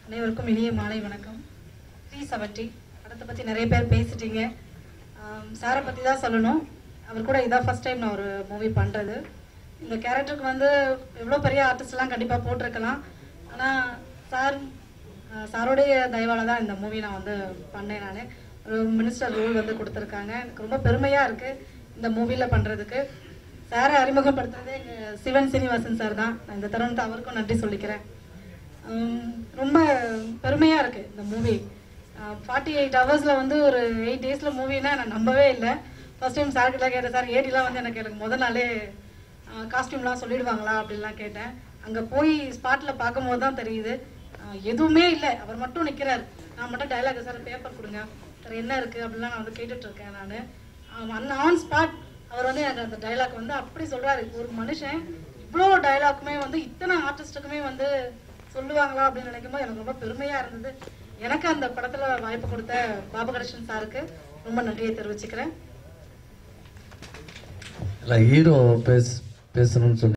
அனைவருக்கும் இனிய மாலை வணக்கம் த்ரீ செவன்ட்டி படத்தை பற்றி நிறைய பேர் பேசிட்டீங்க ஆம், சாரை பற்றி தான் சொல்லணும் அவர் கூட இதான் ஃபர்ஸ்ட் டைம் நான் ஒரு மூவி பண்ணுறது இந்த கேரக்டருக்கு வந்து எவ்வளோ பெரிய ஆர்டிஸ்ட்லாம் கண்டிப்பாக போட்டிருக்கலாம் ஆனால் சார் ஆ, சாரோடைய தயவால தான் இந்த மூவி நான் வந்து பண்ணேன் நான் ஒரு மினிஸ்டர் ரோல் வந்து கொடுத்துருக்காங்க எனக்கு ரொம்ப பெருமையாக இருக்குது இந்த மூவியில் பண்ணுறதுக்கு சாரை அறிமுகப்படுத்துறதே எங்கள் சிவன் சீனிவாசன் சார் தான் நான் இந்த தருணத்தை அவருக்கும் நன்றி சொல்லிக்கிறேன் உம், ரொம்ப பெருமையாக இருக்குது இந்த மூவி ஃபார்ட்டி எயிட் ஹவர்ஸில் வந்து ஒரு எயிட் டேஸில் மூவினா நான் நம்பவே இல்லை ஃபர்ஸ்ட் டைம் சார் கிட்ட கேட்டேன் சார் ஏடிலாம் வந்து எனக்கு எனக்கு முத நாளே காஸ்டியூம்லாம் சொல்லிடுவாங்களா அப்படின்லாம் கேட்டேன் அங்கே போய் ஸ்பாட்டில் பார்க்கும்போது தான் தெரியுது ஆஹ், எதுவுமே இல்லை அவர் மட்டும் நிற்கிறார் நான் மட்டும் டைலாக் சார் பேப்பர் கொடுங்க சார் என்ன இருக்குது அப்படிலாம் நான் வந்து கேட்டுட்டு இருக்கேன் நான் அன் ஆன் ஸ்பாட் அவர் வந்து எனக்கு அந்த டைலாக் வந்து அப்படி சொல்றாரு ஒரு மனுஷன் இவ்வளோ டைலாக்குமே வந்து இத்தனை ஆர்டிஸ்ட்டுக்குமே வந்து சொல்லுவாங்களா அப்படின்னு நினைக்கும் போது எனக்கு ரொம்ப பெருமையா இருந்தது எனக்கு அந்த படத்துல வாய்ப்பு கொடுத்த பாபு கணேசன் சாருக்கு ரொம்ப நன்றியை தெரிவிச்சுக்கிறேன் இல்லை ஹீரோ பேச பேசணும்னு சொல்லி